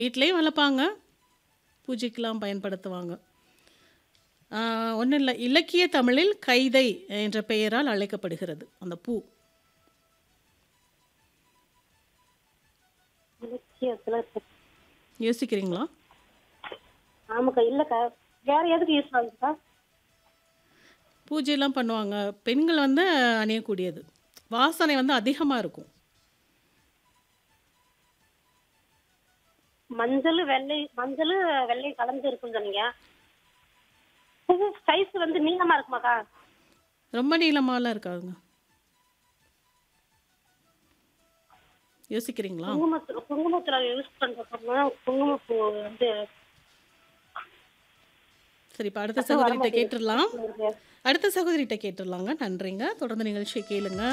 வீட்லயும் வளர்ப்பாங்க. பூஜைக்கெல்லாம் பயன்படுத்துவாங்க. ஆ ஒண்ணும் இல்ல. இலக்கிய தமிழில் கைதை என்ற பெயரால் அழைக்கப்படுகிறது. அந்த பூ. இலக்கியத்துல இருக்கு. யோசிக்கிறீங்களா? ஆமாக்கா இல்லக்கா வேற எதுக்கு யூஸ் ஆகுதுக்கா பூஜைலாம் பண்ணுவாங்க. பெண்கள் வந்து அணியக்கூடியது. வாசனை வந்து அதிகமா இருக்கும். மஞ்சள் வெள்ளை மஞ்சள் வெள்ளை கலந்து இருக்குன்னு சொன்னீங்க இது சைஸ் வந்து நீளமா இருக்குமாக்கா ரொம்ப நீளமாலாம் இருக்காதுங்க. யோசிக்கிறீங்களா? குங்குமத்துல குங்குமத்துல யூஸ் பண்றப்ப குங்குமப்பூ வந்து சரி இப்ப அடுத்த சத்தம் வர சகோதரிட்ட மாட்டேங்குது. கேட்டுறலாம். இருக்கு. அடுத்த சகோதரிட்ட கேட்டுறலாங்க. நன்றிங்க. தொடர்ந்து நிகழ்ச்சியை கேளுங்க.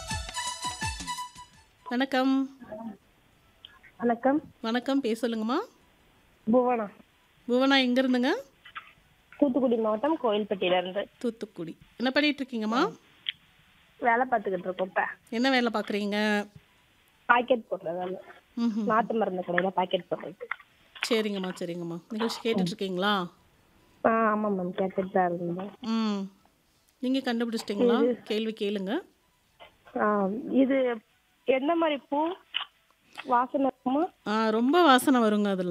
வணக்கம். வணக்கம் வணக்கம். பேர் சொல்லுங்கம்மா. புவனா புவனா எங்க இருந்துங்க? தூத்துக்குடி மாவட்டம் கோயில்பட்டியில இருந்து தூத்துக்குடி. என்ன பண்ணிட்டு இருக்கீங்கம்மா? வேலை பார்த்துக்கிட்டு இருக்கோம் இப்ப என்ன வேலை பார்க்குறீங்க? பாக்கெட் போடுற வேலை ம்ஹும். நாட்டு மருந்து கடையில பாக்கெட் போடுறது சரிங்கம்மா சரிங்கம்மா. நிகழ்ச்சி கேட்டுட்டு இருக்கீங்களா? ஆ ஆமா மேம் கேட்டுட்டு தான் இருந்தேன் ம். நீங்க கண்டுபிடிச்சிட்டீங்களா? கேள்வி கேளுங்க. ஆ, இது எந்த மாதிரி பூ வாசனை இருக்குமா ஆ ரொம்ப வாசனை வருங்க அதுல.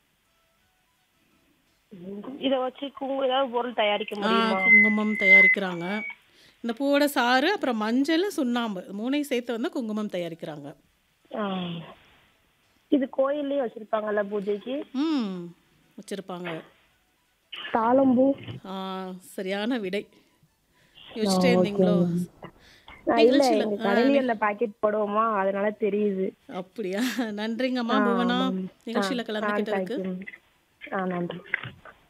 இத வச்சு குங்கு ஏதாவது பொருள் தயாரிக்க ஆ முடியுமா குங்குமம் தயாரிக்கிறாங்க. இந்த பூவோட சாறு அப்புறம் மஞ்சள், சுண்ணாம்பு மூணையும் சேர்த்து வந்து குங்குமம் தயாரிக்கிறாங்க. ஆ. இது கோயில்லயே வச்சிருப்பாங்கல்ல பூஜைக்கு ம். வச்சிருப்பாங்க. தாளம்பூ ஆ சரியான விடை. யோசிச்சிட்டே இருந்தீங்களோ? ஆ, இல்ல நிகழ்ச்சியில எங்க ஆ, கடையில இந்த பாக்கெட் போடுவோமா அதனால தெரியுது அப்படியா? நன்றிங்கம்மா புவனா. நிகழ்ச்சியில ஆ கலந்துக்கிட்டதுக்கு. தேங்க்யூ ஆ நன்றி